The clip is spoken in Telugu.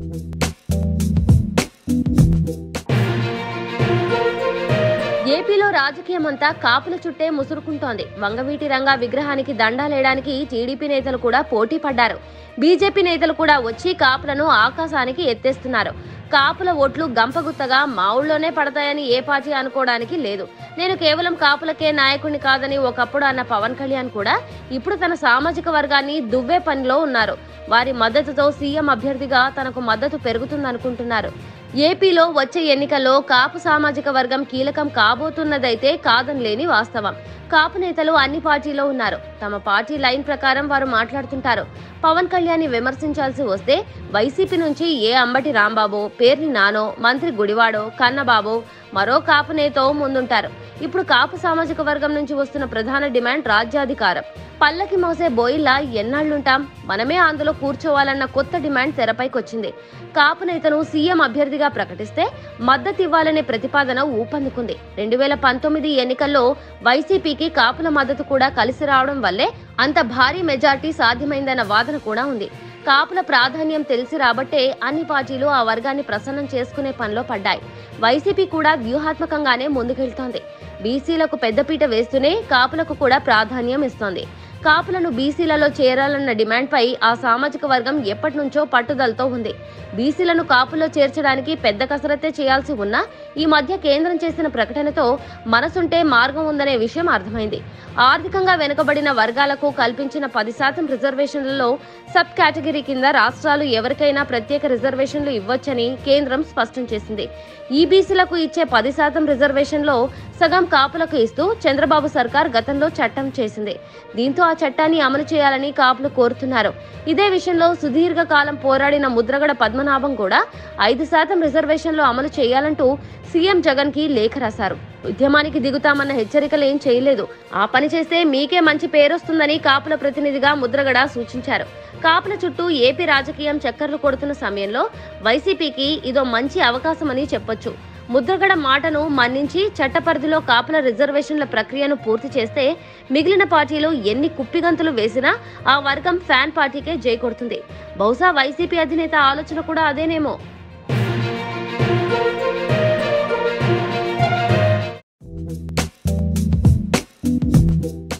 ఏపీలో రాజకీయం అంతా కాపుల చుట్టే ముసురుకుంటోంది వంగవీటి రంగా విగ్రహానికి దండాలేయడానికి టీడీపీ నేతలు కూడా పోటీ పడ్డారు బీజేపీ నేతలు కూడా వచ్చి కాపులను ఆకాశానికి ఎత్తేస్తున్నారు కాపుల ఓట్లు గంపగుత్తగా మా ఊళ్ళోనే పడతాయని ఏ పార్టీ అనుకోవడానికి లేదు నేను కేవలం కాపులకే నాయకుడిని కాదని ఒకప్పుడు అన్న పవన్ కళ్యాణ్ కూడా ఇప్పుడు తన సామాజిక వర్గాన్ని దువ్వే పనిలో ఉన్నారు వారి మద్దతుతో సీఎం అభ్యర్థిగా తనకు మద్దతు పెరుగుతుందనుకుంటున్నారు ఏపీలో వచ్చే ఎన్నికల్లో కాపు సామాజిక వర్గం కీలకం కాబోతున్నదైతే కాదనలేని వాస్తవం కాపు నేతలు అన్ని పార్టీలో ఉన్నారు తమ పార్టీ లైన్ ప్రకారం వారు మాట్లాడుతుంటారు పవన్ కళ్యాణ్ విమర్శించాల్సి వస్తే వైసీపీ నుంచి ఏ అంబటి రాంబాబు పేర్ని నానో మంత్రి గుడివాడో కన్నబాబు మరో కాపు నేతో ముందుంటారు ఇప్పుడు కాపు సామాజిక వర్గం నుంచి వస్తున్న ప్రధాన డిమాండ్ రాజ్యాధికారం పల్లకి మోసే బోయిల్లా ఎన్నాళ్లుంటాం మనమే అందులో కూర్చోవాలన్న కొత్త డిమాండ్ తెరపైకొచ్చింది కాపు నేతను సీఎం అభ్యర్థిగా ప్రకటిస్తే మద్దతు ఇవ్వాలనే ప్రతిపాదన ఊపందుకుంది రెండు వేల పంతొమ్మిది ఎన్నికల్లో వైసీపీకి కాపుల మద్దతు కూడా కలిసి రావడం వల్లే అంత భారీ మెజార్టీ సాధ్యమైందన్న వాదన కూడా ఉంది కాపుల ప్రాధాన్యం తెలిసి రాబట్టే అన్ని పార్టీలు ఆ వర్గాన్ని ప్రసన్నం చేసుకునే పనిలో పడ్డాయి వైసీపీ కూడా వ్యూహాత్మకంగానే ముందుకెళ్తోంది బీసీలకు పెద్దపీట వేస్తూనే కాపులకు కూడా ప్రాధాన్యం ఇస్తోంది కాపులను బీసీలలో చేరాలన్న డిమాండ్పై ఆ సామాజిక వర్గం ఎప్పటి నుంచో పట్టుదలతో ఉంది బీసీలను కాపులో చేర్చడానికి పెద్ద కసరత్తే చేయాల్సి ఉన్నా ఈ మధ్య కేంద్రం చేసిన ప్రకటనతో మనసుంటే మార్గం ఉందనే విషయం అర్థమైంది ఆర్థికంగా వెనుకబడిన వర్గాలకు కల్పించిన పది శాతం రిజర్వేషన్లలో సబ్ కేటగిరీ కింద రాష్ట్రాలు ఎవరికైనా ప్రత్యేక రిజర్వేషన్లు ఇవ్వొచ్చని కేంద్రం స్పష్టం చేసింది ఈ బీసీలకు ఇచ్చే పది శాతం రిజర్వేషన్లో సగం కాపులకు ఇస్తూ చంద్రబాబు సర్కార్ గతంలో చట్టం చేసింది దీంతో ఆ చట్టాన్ని అమలు చేయాలని కాపులు కోరుతున్నారు ఇదే విషయంలో సుదీర్ఘ కాలం పోరాడిన ముద్రగడ పద్మనాభం కూడా ఐదు శాతం రిజర్వేషన్లు అమలు చేయాలంటూ సీఎం జగన్ కి లేఖ రాశారు ఉద్యమానికి దిగుతామన్న హెచ్చరికలు ఏం చేయలేదు ఆ పని చేస్తే మీకే మంచి పేరొస్తుందని కాపుల ప్రతినిధిగా ముద్రగడ సూచించారు కాపుల చుట్టూ ఏపీ రాజకీయం చక్కర్లు కొడుతున్న సమయంలో వైసీపీకి ఇదో మంచి అవకాశమని చెప్పొచ్చు ముద్రగడ మాటను మన్నించి చట్టపరిధిలో కాపుల రిజర్వేషన్ల ప్రక్రియను పూర్తి చేస్తే మిగిలిన పార్టీలు ఎన్ని కుప్పిగంతులు వేసినా ఆ వర్గం ఫ్యాన్ పార్టీకే జై కొడుతుంది బహుశా వైసీపీ అధినేత ఆలోచన కూడా అదేనేమో